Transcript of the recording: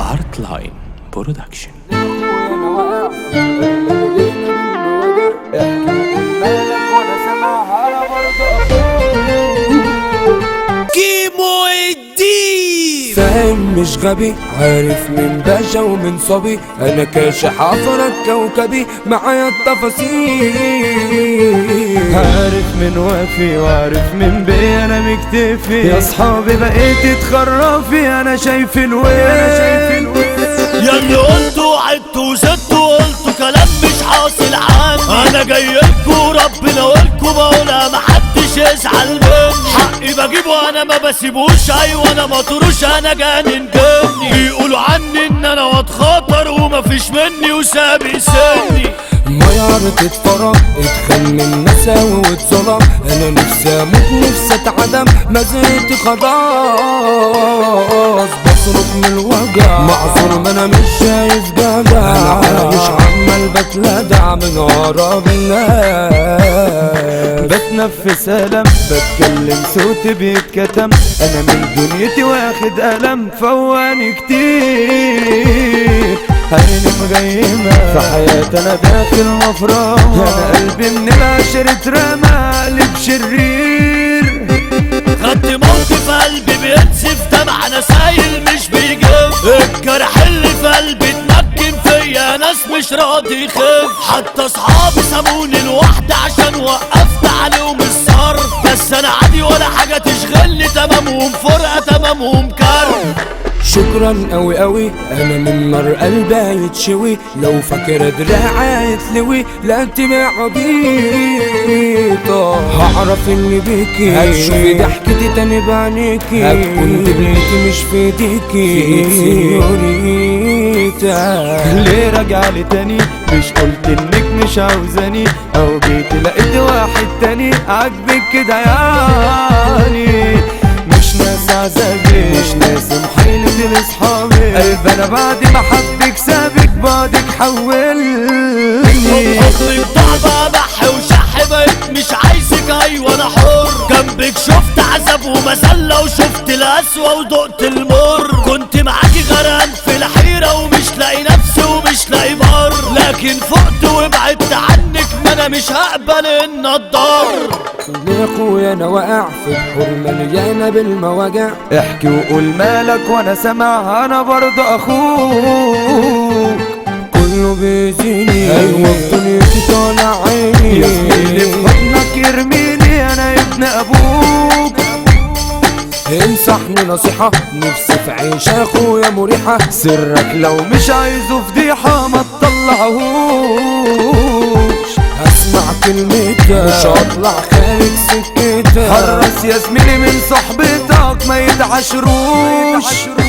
هارت لاين برودكشن كيمو الديب فاهم مش غبي عارف من باشا ومن صبي انا كاشح عفرك كوكبي معايا التفاصيل عارف من وافي وعارف من بي انا مكتفي يا اصحابي بقيت تخرفي انا شايف الويل يا اللي قلتوا عدتوا وزدتوا قلتوا كلام مش حاصل عندي انا جاي لكوا ربنا ولكوا بقولها محدش يزعل مني حقي بجيبه انا ما بسيبوش ايوه انا مطروش انا جانن جني بيقولوا عني ان انا واد خطر ومفيش مني وسابق سني ما يعرف اتفرج اتخن الناس واتظلم انا نفسي اموت نفسي اتعدم ما زهقت خلاص بصرف من الوجع معذور ما انا مش شايف جدع انا عايش عمال بتلدع من ورا بالناس بتنفس ألم بتكلم صوتي بيتكتم أنا من دنيتي واخد ألم فواني كتير عيني مغيمة في حياتي أنا داخل مفرمة أنا قلبي من العشرة اترمى قلب شرير خدت موقف قلبي بينسف دمع انا سايل مش بيجيب الجرح اللي في قلبي اتمكن فيا ناس مش راضي يخف حتى اصحابي سابوني لوحدي عشان وقفت عليهم الصرف بس انا عادي ولا حاجه تشغلني تمامهم فرقه تمامهم كرب شكرا قوي قوي انا من نار قلبي يتشوي لو فاكر دراعي يتلوي لا تبقى عبيطة هعرف اللي بيكي هتشوفي ضحكتي تاني بعينيكي هتكون دبلتي مش في ايديكي سينيوريتا ليه راجع لي تاني مش قلت انك مش عاوزاني او جيت لقيت واحد تاني عاجبك كده يعني مش ناس عذابي مش ناس محيلتي لاصحابي قلب انا بعد ما حبك سابك بعدك حولني اصلي بضعبة بح وشح بقيت مش عايزك ايوه انا حر جنبك شفت عذاب ومذلة وشفت القسوة ودقت المر كنت معاكي غرقان في الحيرة ومش لاقي نفسي ومش لاقي بر لكن فقت وبعدت عنك ما انا مش هقبل ان اتضر يا اخويا انا واقع في بحور مليانة بالمواجع احكي وقول مالك وانا سامع انا برضه اخوك كله بيزيني ايوه في دنيتي طالع عيني يا زميلي في حضنك يرميني انا ابن ابوك انصحني نصيحة نفسي في عيش اخويا مريحة سرك لو مش عايزه فضيحة ما تطلعهوش اسمع كلمتك مش هطلع خارج سكتك حرص يا زميلي من صحبتك ما يتعشروش